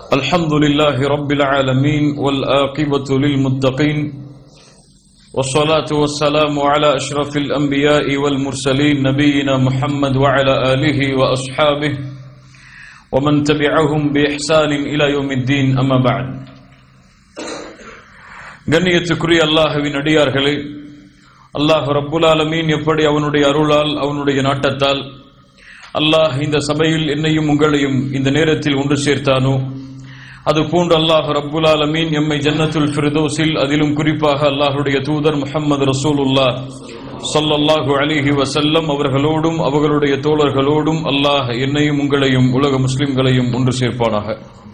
الحمد لله رب العالمين والآقبة للمتقين والصلاة والسلام على أشرف الأنبياء والمرسلين نبينا محمد وعلى آله وأصحابه ومن تبعهم بإحسان إلى يوم الدين أما بعد கண்ணியத்துக்குரிய அல்லாஹுவின் அடியார்களே அல்லாஹ் ரப்புல் ஆலமீன் எப்படி அவனுடைய அருளால் அவனுடைய நாட்டத்தால் அல்லாஹ் இந்த சபையில் என்னையும் உங்களையும் இந்த நேரத்தில் ஒன்று சேர்த்தானோ அது போன்று அல்லாஹ் ரப்புல் ஆலமீன் எம்மை ஜன்னத்துல் ஃபிர்தோஸில் அதிலும் குறிப்பாக அல்லாஹுடைய தூதர் முஹம்மது ரசூலுல்லா ஸல்லல்லாஹு அலைஹி வஸல்லம் அவர்களோடும் அவர்களுடைய தோழர்களோடும் அல்லாஹ் என்னையும் உங்களையும் உலக முஸ்லிம்களையும் ஒன்று சேர்ப்பானாக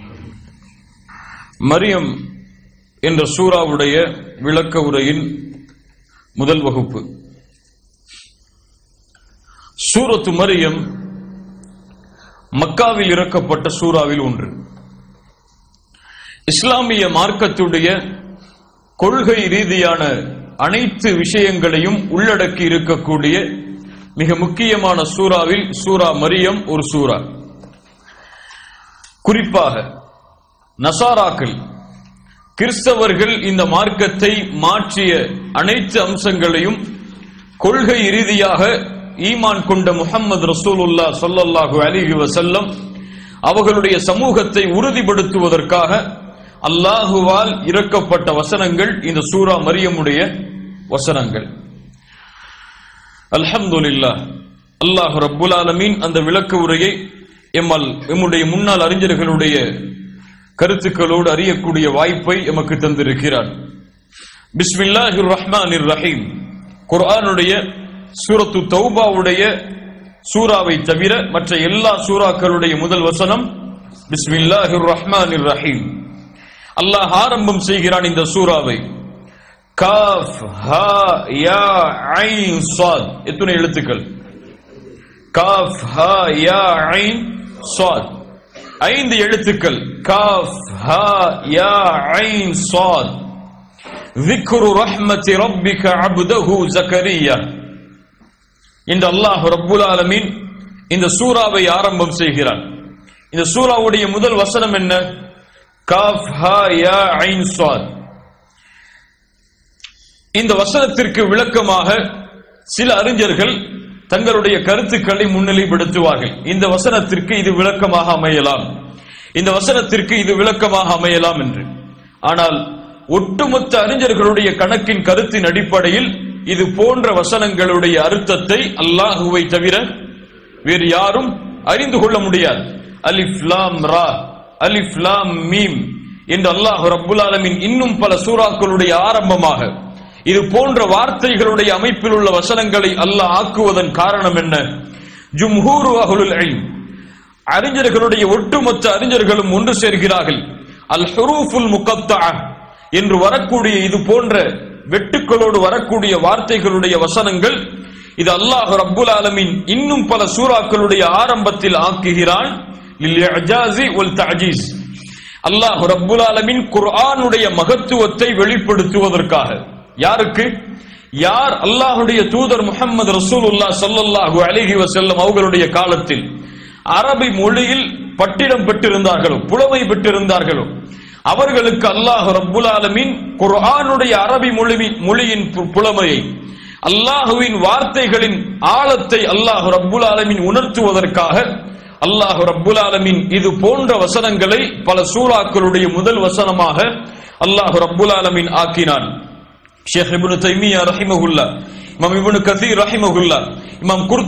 மரியம் என்ற சூராவுடைய விளக்க உரையின் முதல் வகுப்பு சூரத்து மரியம் மக்காவில் இறக்கப்பட்ட சூறாவில் ஒன்று இஸ்லாமிய மார்க்கத்துடைய கொள்கை ரீதியான அனைத்து விஷயங்களையும் உள்ளடக்கி இருக்கக்கூடிய மிக முக்கியமான சூறாவில் சூரா மரியம் ஒரு சூறா குறிப்பாக நசாராக்கள் கிறிஸ்தவர்கள் இந்த மார்க்கத்தை மாற்றிய அனைத்து அம்சங்களையும் கொள்கை ரீதியாக ஈமான் கொண்ட முகமது ரசூலுல்லா சொல்லல்லாஹு அலிஹி வசல்லம் அவர்களுடைய சமூகத்தை உறுதிப்படுத்துவதற்காக அல்லாஹுவால் இறக்கப்பட்ட வசனங்கள் இந்த சூரா மரியமுடைய வசனங்கள் அல்ஹம்துலில்லா அல்லாஹ் ரப்புல் ஆலமீன் அந்த விளக்க உரையை எம்மால் எம்முடைய முன்னாள் அறிஞர்களுடைய கருத்துக்களோடு அறியக்கூடிய வாய்ப்பை எமக்கு தந்திருக்கிறார் பிஸ்மில்லாஹிர் ரஹ்மானிர் ரஹீம் குர்ஆனுடைய சூரத்து தௌபாவுடைய சூராவை தவிர மற்ற எல்லா சூறாக்களுடைய முதல் வசனம் பிஸ்மில்லாஹிர் ரஹ்மானிர் ரஹீம் அல்லாஹ் ஆரம்பம் செய்கிறான் இந்த சூறாவை காஃப் ஹா யா ஐன் சாத் எத்தனை எழுத்துக்கள் காஃப் ஹா யா ஐன் சாத் ஐந்து எழுத்துக்கள் காஃப் ஹா யா ஐன் சாத் ذكر رحمة ربك عبده زكريا இந்த அல்லாஹ் ரப்புல் ஆலமீன் இந்த சூறாவை ஆரம்பம் செய்கிறான் இந்த சூறாவுடைய முதல் வசனம் என்ன காஃப் ஹா யா ஐன் சாத் இந்த வசனத்திற்கு விளக்கமாக சில அறிஞர்கள் தங்களுடைய கருத்துக்களை முன்னிலைப்படுத்துவார்கள் இந்த வசனத்திற்கு இது விளக்கமாக அமையலாம் இந்த வசனத்திற்கு இது விளக்கமாக அமையலாம் என்று ஆனால் ஒட்டுமொத்த அறிஞர்களுடைய கணக்கின் கருத்தின் அடிப்படையில் இது போன்ற வசனங்களுடைய அர்த்தத்தை அல்லாஹுவை தவிர வேறு யாரும் அறிந்து கொள்ள முடியாது அலிஃப் லாம் ரா அலிஃப் லாம் மீம் என்று அல்லாஹ் ரப்புல் ஆலமின் இன்னும் பல சூறாக்களுடைய ஆரம்பமாக இது போன்ற வார்த்தைகளுடைய அமைப்பில் உள்ள வசனங்களை அல்லாஹ் ஆக்குவதன் காரணம் என்ன ஜும்ஹூரு அஹுலுல் இல்ம் அறிஞர்களுடைய ஒட்டுமொத்த அறிஞர்களும் ஒன்று சேர்கிறார்கள் அல் ஹுரூஃபுல் முகத்தா என்று வரக்கூடிய இது போன்ற வெட்டுக்களோடு வரக்கூடிய வார்த்தைகளுடைய வசனங்கள் இது அல்லாஹ் ரப்புல் ஆலமின் இன்னும் பல சூறாக்களுடைய ஆரம்பத்தில் ஆக்குகிறான் அல்லாஹ் ரப்புல் ஆலமின் குர்ஆனுடைய மகத்துவத்தை வெளிப்படுத்துவதற்காக யாருக்கு யார் அல்லாஹுடைய தூதர் முகமது ரசூலுல்லா சொல்லல்லாஹு அலிஹி வசல்லம் அவர்களுடைய காலத்தில் அரபி மொழியில் பட்டிடம் பெற்றிருந்தார்களோ புலமை பெற்றிருந்தார்களோ அவர்களுக்கு அல்லாஹ் ரப்புல் ஆலமின் குர்ஆனுடைய அரபி மொழி மொழியின் புலமையை அல்லாஹுவின் வார்த்தைகளின் ஆழத்தை அல்லாஹ் ரப்புல் ஆலமின் உணர்த்துவதற்காக அல்லாஹ் ரப்புல் ஆலமின் இது போன்ற வசனங்களை பல சூறாக்களுடைய முதல் வசனமாக அல்லாஹ் ரப்புல் ஆலமின் ஆக்கினான் ஷேக் இப்னு தைமியா ரஹிமஹுல்லா இமாம் இப்னு கசீர் ரஹிமஹுல்லா இமாம் குர்த்